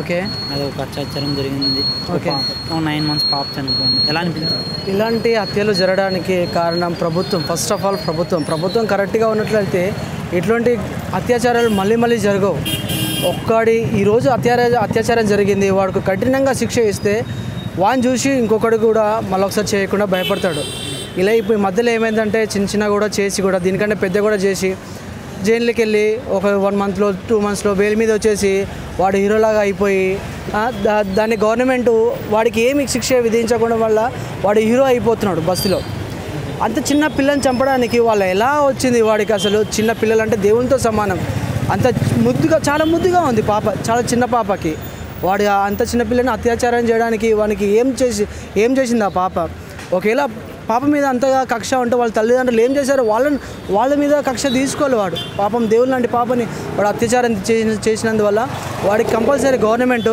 Okay అది ఒక అత్యాచారం జరిగింది ఒక ఓకే. పాప- ఒక నైన్ మంత్స్ పాప చనిపోయింది ఎలా అనిపించింది ఇలాంటి హత్యలు జరగడానికి కారణం ప్రభుత్వం ఫస్ట్ ఆఫ్ ఆల్ ప్రభుత్వం ప్రభుత్వం కరెక్ట్గా ఉన్నట్లయితే ఇట్లాంటి అత్యాచారాలు మళ్ళీ మళ్ళీ జరగవు ఒక్కడి ఈరోజు అత్యాచార అత్యాచారం జరిగింది వాడికి కఠినంగా శిక్ష ఇస్తే వాడిని చూసి ఇంకొకడు కూడా మళ్ళీ ఒకసారి చేయకుండా భయపడతాడు ఇలా ఇప్పుడు ఈ మధ్యలో ఏమైందంటే చిన్న చిన్న కూడా చేసి కూడా దీనికంటే పెద్ద కూడా చేసి జైలుకి వెళ్ళి ఒక వన్ మంత్లో టూ మంత్స్లో బెయిల్ మీద వచ్చేసి వాడు హీరోలాగా అయిపోయి ఆ, దా- దాన్ని గవర్నమెంట్ వాడికి ఏమి శిక్ష విధించకుండా వల్ల వాడు హీరో అయిపోతున్నాడు బస్సులో అంత చిన్న పిల్లని చంపడానికి వాళ్ళు ఎలా వచ్చింది వాడికి అసలు చిన్న పిల్లలు అంటే దేవునితో సమానం అంత ముద్దుగా చాలా ముద్దుగా ఉంది పాప చాలా చిన్న పాపకి వాడు ఆ అంత చిన్న పిల్లని అత్యాచారం చేయడానికి వానికి ఏం చేసి ఏం చేసింది ఆ పాప ఒకవేళ పాప మీద అంతగా కక్ష ఉంటే వాళ్ళ తల్లిదండ్రులు ఏం చేశారో వాళ్ళని వాళ్ళ మీద కక్ష తీసుకోవాలి వాడు పాపం దేవుని లాంటి పాపని వాడు అత్యాచారం చేసిన చేసినందువల్ల వాడికి కంపల్సరీ గవర్నమెంట్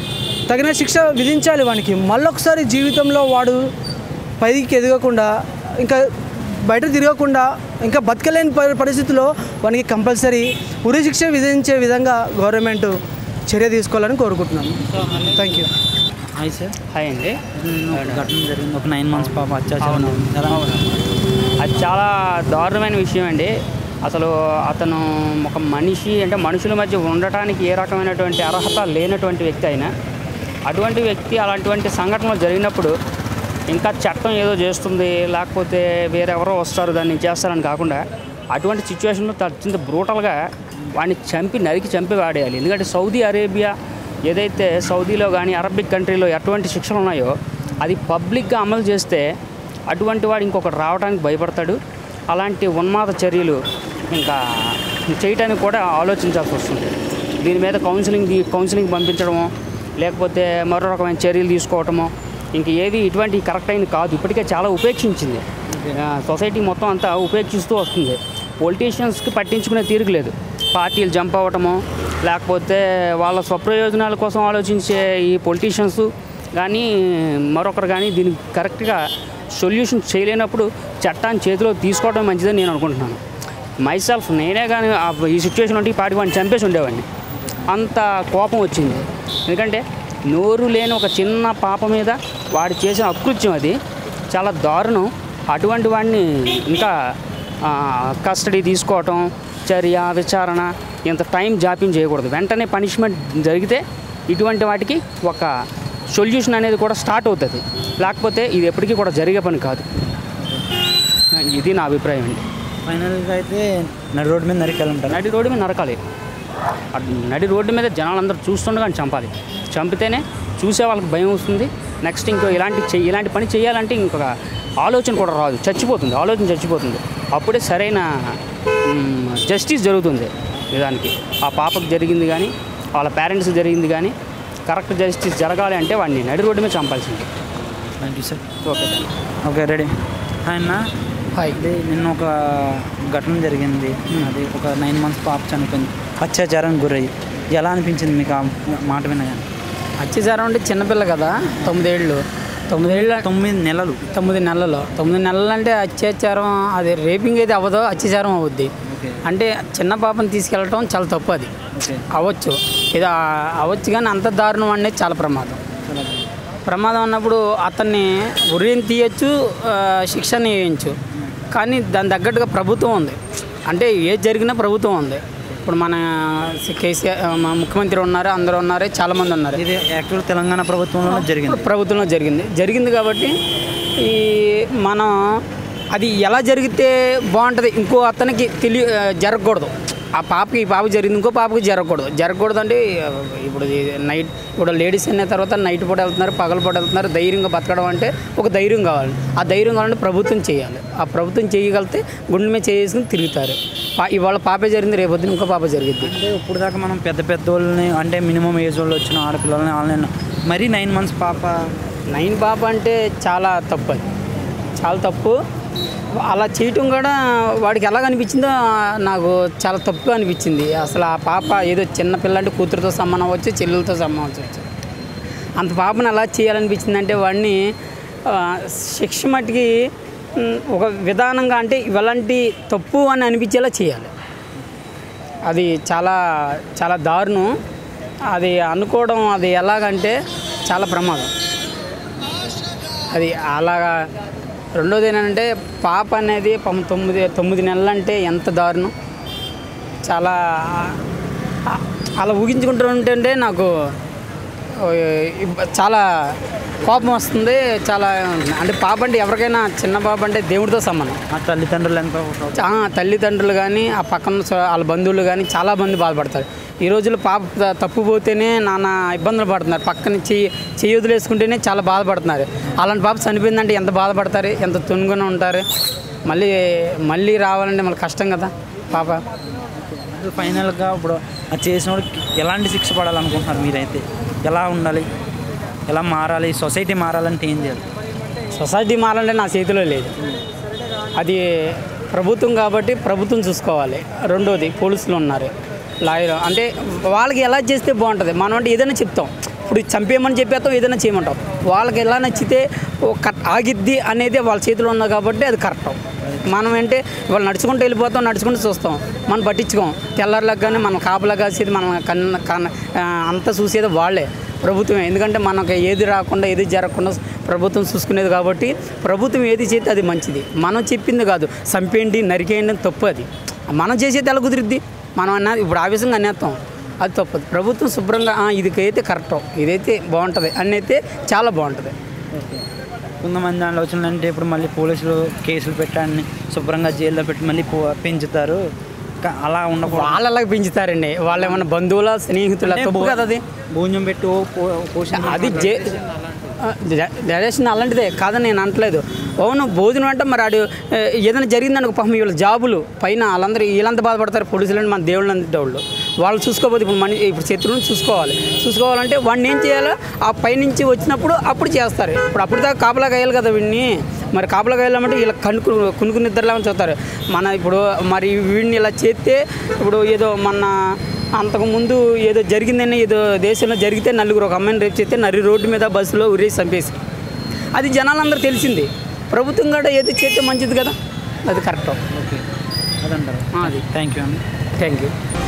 తగిన శిక్ష విధించాలి వానికి మళ్ళొకసారి జీవితంలో వాడు పైకి ఎదగకుండా ఇంకా బయట తిరగకుండా ఇంకా బతకలేని పరి- పరిస్థితిలో వానికి కంపల్సరీ ఉరి శిక్ష విధించే విధంగా గవర్నమెంట్ చర్య తీసుకోవాలని కోరుకుంటున్నాను thank you hi sir hi అండి ఒక ఘటన జరిగింది ఒక నైన్ మంత్స్ పాప అత్యాచారం ఎలా అది చాలా దారుణమైన విషయం అండి అసలు అతను ఒక మనిషి అంటే మనుషుల మధ్య ఉండటానికి ఏ రకమైనటువంటి అర్హత లేనటువంటి వ్యక్తి అయినా అటువంటి వ్యక్తి అలాంటివంటి సంఘటనలు జరిగినప్పుడు ఇంకా చట్టం ఏదో చేస్తుంది లేకపోతే వేరెవరో వస్తారు దాన్ని చేస్తారని కాకుండా అటువంటి సిచ్యువేషన్లో అత్యంత బ్రూటల్గా వాడిని చంపి నరికి చంపి వాడేయాలి ఎందుకంటే సౌదీ అరేబియా ఏదైతే సౌదీలో కానీ అరబిక్ కంట్రీలో ఎటువంటి శిక్షలు ఉన్నాయో అది పబ్లిక్గా అమలు చేస్తే అటువంటి వాడు ఇంకొకటి రావడానికి భయపడతాడు అలాంటి ఉన్మాద చర్యలు ఇంకా చేయటానికి కూడా ఆలోచించాల్సి వస్తుంది దీని మీద కౌన్సిలింగ్ తీ- కౌన్సిలింగ్ పంపించడమో లేకపోతే మరో రకమైన చర్యలు తీసుకోవటమో ఇంక ఏది ఇటువంటి కరెక్ట్ అయింది కాదు ఇప్పటికే చాలా ఉపేక్షించింది ఆ, సొసైటీ మొత్తం అంతా ఉపేక్షిస్తూ వస్తుంది పొలిటీషియన్స్కి పట్టించుకునే తీరుకు లేదు పార్టీలు జంప్ అవ్వటమో లేకపోతే వాళ్ళ స్వప్రయోజనాల కోసం ఆలోచించే ఈ పొలిటీషియన్స్ కానీ మరొకరు కానీ దీనికి కరెక్ట్గా సొల్యూషన్ చేయలేనప్పుడు చట్టాన్ని చేతిలో తీసుకోవడం మంచిదని నేను అనుకుంటున్నాను మైసెల్ఫ్ నేనే కానీ ఆ- ఈ సిచ్యువేషన్ ఉంటే ఈ పాటి వాడిని చంపేసి ఉండేవాడిని అంత కోపం వచ్చింది ఎందుకంటే నోరు లేని ఒక చిన్న పాప మీద వాడు చేసిన అకృత్యం అది చాలా దారుణం అటువంటి వాడిని ఇంకా ఆ, కస్టడీ తీసుకోవటం చర్య విచారణ ఇంత టైం జాప్యం చేయకూడదు వెంటనే పనిష్మెంట్ జరిగితే ఇటువంటి వాటికి ఒక సొల్యూషన్ అనేది కూడా స్టార్ట్ అవుతుంది లేకపోతే ఇది ఎప్పటికీ కూడా జరిగే పని కాదు ఇది నా అభిప్రాయం అండి ఫైనల్గా అయితే నడి రోడ్డు మీద నరికెళ్ళంటారు నడి రోడ్డు మీద నరకాలి అట్ నడి రోడ్డు మీద జనాలందరూ చూస్తుండగానే చంపాలి చంపితేనే చూసే వాళ్ళకి భయం వస్తుంది నెక్స్ట్ ఇంకో ఇలాంటి చెయ్యి ఇలాంటి పని చేయాలంటే ఇంకొక ఆలోచన కూడా రాదు చచ్చిపోతుంది ఆలోచన చచ్చిపోతుంది అప్పుడే సరైన జస్టిస్ జరుగుతుంది నిజానికి ఆ పాపకు జరిగింది కానీ వాళ్ళ పేరెంట్స్కి జరిగింది కానీ కరెక్ట్ జస్టిస్ జరగాలి అంటే వాడిని నడి రోడ్డు మీద చంపాల్సింది thank you sir okay thank you okay ready ఆయన హాయ్ అది నిన్న ఒక ఘటన జరిగింది అది ఒక నైన్ మంత్స్ పాప చనిపోయింది అత్యాచారానికి గురయ్యి ఎలా అనిపించింది మీకు ఆ మాట వినగానే అత్యాచారం అంటే చిన్నపిల్ల కదా తొమ్మిదేళ్ళు తొమ్మిదేళ్ళ తొమ్మిది నెలలు తొమ్మిది నెలలు తొమ్మిది నెలలు అంటే అత్యాచారం అది రేపింగ్ అయితే అవ్వదో అత్యాచారం అవుద్ది ఓకే అంటే చిన్న పాపని తీసుకెళ్ళటం చాలా తప్పు అది ఓకే అవ్వచ్చు ఇది ఆ- అవ్వచ్చు కానీ అంత దారుణం అనేది చాలా ప్రమాదం ప్రమాదం అన్నప్పుడు అతన్ని ఉరిని తీయచ్చు ఆ, శిక్షని వేయచ్చు కానీ దాని తగ్గట్టుగా ప్రభుత్వం ఉంది అంటే ఏది జరిగినా ప్రభుత్వం ఉంది ఇప్పుడు మన కేసీఆర్ మన ముఖ్యమంత్రి ఉన్నారు అందరూ ఉన్నారు చాలామంది ఉన్నారు ఇది యాక్చువల్ తెలంగాణ ప్రభుత్వంలో జరిగింది ప్రభుత్వంలో జరిగింది జరిగింది కాబట్టి ఈ మనం అది ఎలా జరిగితే బాగుంటుంది ఇంకో అతనికి తెలియ జరగకూడదు ఆ పాపకి ఈ పాపకి జరిగింది ఇంకో పాపకి జరగకూడదు జరగకూడదు అంటే ఇప్పుడు ఇది నైట్ ఇప్పుడు లేడీస్ అయిన తర్వాత నైట్ పూట వెళ్తున్నారు పగల పూట వెళ్తున్నారు ధైర్యంగా బతకడం అంటే ఒక ధైర్యం కావాలి ఆ ధైర్యం కావాలంటే ప్రభుత్వం చేయాలి ఆ ప్రభుత్వం చేయగలిగితే గుండె మీద చేసుకుని తిరుగుతారు పా- ఇవాళ పాపే జరిగింది రేపొద్దున ఇంకో పాప జరిగింది అంటే ఇప్పుడు దాకా మనం పెద్ద పెద్ద వాళ్ళని అంటే మినిమం ఏజ్ వాళ్ళు వచ్చిన ఆడపిల్లల్ని ఆన్లైన్ మరీ నైన్ మంత్స్ పాప నైన్ పాప అంటే చాలా తప్పు అది చాలా తప్పు అలా చేయటం కూడా వాడికి ఎలా అనిపించిందో నాకు చాలా తప్పుగా అనిపించింది అసలు ఆ పాప ఏదో చిన్న పిల్ల అంటే కూతురుతో సమానం అవ్వచ్చు చెల్లెలతో సమానం అవ్వచ్చు అంత పాపను అలా చేయాలనిపించింది అంటే వాడిని ఆ, శిక్ష మట్టుకి ఉమ్, ఒక విధానంగా అంటే ఇలాంటి తప్పు అని అనిపించేలా చేయాలి అది చాలా చాలా దారుణం అది అనుకోవడం అది ఎలాగంటే చాలా ప్రమాదం అది అలాగా రెండోది ఏంటంటే పాప అనేది పాపం తొమ్మిది తొమ్మిది నెలలు అంటే ఎంత దారుణం చాలా ఆ- అలా ఊహించుకుంటూ ఉంటుంటే నాకు ఓ, ఇబ్బ- చాలా కోపం వస్తుంది చాలా అంటే పాప అంటే ఎవరికైనా చిన్న పాప అంటే దేవుడితో సమానం ఆ తల్లిదండ్రులు ఎంతో ఆ తల్లిదండ్రులు కానీ ఆ పక్కన స- వాళ్ళ బంధువులు కానీ చాలా మంది బాధపడతారు ఈ రోజుల్లో పాప త- తప్పుపోతేనే నానా ఇబ్బందులు పడుతున్నారు పక్కన చెయ్యి చెయ్యి వదిలేసుకుంటేనే చాలా బాధపడుతున్నారు అలాంటి పాప చనిపోయిందంటే ఎంత బాధపడతారు ఎంత తునుగున ఉంటారు మళ్ళీ మళ్ళీ రావాలంటే మళ్ళీ కష్టం కదా పాప ఫైనల్గా ఇప్పుడు అది చేసిన వాడికి ఎలాంటి శిక్ష పడాలనుకుంటున్నారు మీరైతే ఎలా ఉండాలి ఎలా మారాలి సొసైటీ మారాలంటే ఏం చేయాలి సొసైటీ మారాలంటే నా చేతిలో లేదు అది ప్రభుత్వం కాబట్టి ప్రభుత్వం చూసుకోవాలి రెండోది పోలీసులు ఉన్నారు లాయర్ అంటే వాళ్ళకి ఎలా చేస్తే బాగుంటుంది మనం అంటే ఏదైనా చెప్తాం ఇప్పుడు చంపేయమని చెప్పేస్తాం ఏదైనా చేయమంటాం వాళ్ళకి ఎలా నచ్చితే ఓ కట్ ఆగిద్ది అనేది వాళ్ళ చేతిలో ఉన్నది కాబట్టి అది కరెక్ట్ మనం అంటే వాళ్ళు నడుచుకుంటూ వెళ్ళిపోతాం నడుచుకుంటూ చూస్తాం మనం పట్టించుకోం తెల్లారులకు కానీ మనం కాపలా కాసేది మనం కన్న కన్న ఆ, అంతా చూసేది వాళ్ళే ప్రభుత్వమే ఎందుకంటే మనకు ఏది రాకుండా ఏది జరగకుండా ప్రభుత్వం చూసుకునేది కాబట్టి ప్రభుత్వం ఏది చేస్తే అది మంచిది మనం చెప్పింది కాదు చంపేయండి నరికేయండి అని తప్పు అది మనం చేసేది ఎలా కుదిరిద్ది మనం అన్న ఇప్పుడు ఆవేశంగా అనేస్తాం అది తప్పదు ప్రభుత్వం శుభ్రంగా "ఆ, ఇదికైతే కరెక్ట్ ఇదైతే బాగుంటుంది అని అయితే చాలా బాగుంటుంది కొంతమంది ఆలోచనలు అంటే ఇప్పుడు మళ్ళీ పోలీసులు కేసులు పెట్టాలని శుభ్రంగా జైల్లో పెట్టి మళ్ళీ పో- పెంచుతారు కా- అలా ఉండకూడదు వాళ్ళు అలాగ పెంచుతారండి వాళ్ళు ఏమన్నా బంధువుల స్నేహితుల అంటే తప్పు భో- కదా అది భోజనం పెట్టి ఓ పో- పోషణ అది జే డైరెక్షన్ అలాంటిదే కాదని నేను అనట్లేదు అవును భోజనం అంటే మరి ఆడు ఏ, ఏదైనా జరిగిందనుకో పాపం వీళ్ళ జాబులు పైన వాళ్ళందరూ వీళ్ళంతా బాధపడతారు పోలీసులు అంటే మన దేవుళ్ళు అంతే వాళ్ళు వాళ్ళు చూసుకోకపోతే ఇప్పుడు మన ఇప్పుడు శత్రువుని చూసుకోవాలి చూసుకోవాలంటే వాడిని ఏం చేయాలో ఆ పైనుంచి వచ్చినప్పుడు అప్పుడు చేస్తారు ఇప్పుడు అప్పుడు దాకా కాపలా కాయాలి కదా వీడిని మరి కాపలా కాయాలంటే వీళ్ళ కనుకు కునుకు నిద్రలాగా చూస్తారు మన ఇప్పుడు మరి వీడిని ఇలా చేస్తే ఇప్పుడు ఏదో మన అంతకుముందు ఏదో జరిగిందని ఏదో దేశంలో జరిగితే నలుగురు ఒక అమ్మాయిని రేపు చేస్తే నరి రోడ్డు మీద బస్సులో ఉరేసి చంపేసి అది జనాలందరూ తెలిసింది ప్రభుత్వం కూడా ఏది చేస్తే మంచిది కదా అది కరెక్ట్ ఓకే అదంటారు అది థ్యాంక్ యూ అండి థ్యాంక్ యూ